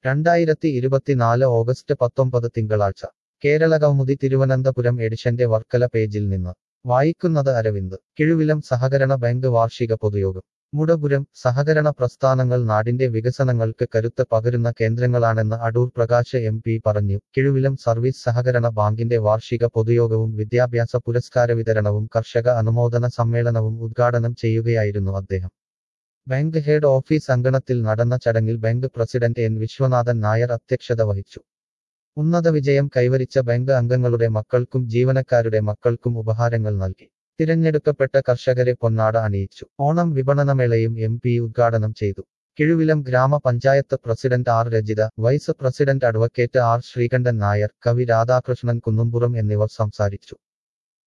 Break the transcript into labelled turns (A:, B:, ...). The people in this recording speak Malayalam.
A: രണ്ടായിരത്തി ഇരുപത്തിനാല് ഓഗസ്റ്റ് പത്തൊമ്പത് തിങ്കളാഴ്ച കേരളകൗമുദി തിരുവനന്തപുരം എഡിഷന്റെ വർക്കല പേജിൽ നിന്ന് വായിക്കുന്നത് അരവിന്ദ് കിഴുവിലം സഹകരണ ബാങ്ക് വാർഷിക പൊതുയോഗം മുടപുരം സഹകരണ പ്രസ്ഥാനങ്ങൾ നാടിന്റെ വികസനങ്ങൾക്ക് കരുത്ത് പകരുന്ന കേന്ദ്രങ്ങളാണെന്ന് അടൂർ പ്രകാശ് എം പി പറഞ്ഞു കിഴുവിലം സർവീസ് സഹകരണ ബാങ്കിന്റെ വാർഷിക പൊതുയോഗവും വിദ്യാഭ്യാസ പുരസ്കാര വിതരണവും കർഷക അനുമോദന സമ്മേളനവും ഉദ്ഘാടനം ചെയ്യുകയായിരുന്നു അദ്ദേഹം ബാങ്ക് ഹെഡ് ഓഫീസ് അങ്കണത്തിൽ നടന്ന ചടങ്ങിൽ bank president N Viswanathan Nair അധ്യക്ഷത വഹിച്ചു ഉന്നത വിജയം കൈവരിച്ച ബാങ്ക് അംഗങ്ങളുടെ മക്കൾക്കും ജീവനക്കാരുടെ മക്കൾക്കും ഉപഹാരങ്ങൾ നൽകി തിരഞ്ഞെടുക്കപ്പെട്ട കർഷകരെ പൊന്നാട അണിയിച്ചു ഓണം വിപണനമേളയും എം പി ഉദ്ഘാടനം ചെയ്തു കിഴുവിലം ഗ്രാമപഞ്ചായത്ത് president R Rajitha vice president advocate R Sreekandan Nair കവി രാധാകൃഷ്ണൻ കുന്നുംപുറം എന്നിവർ സംസാരിച്ചു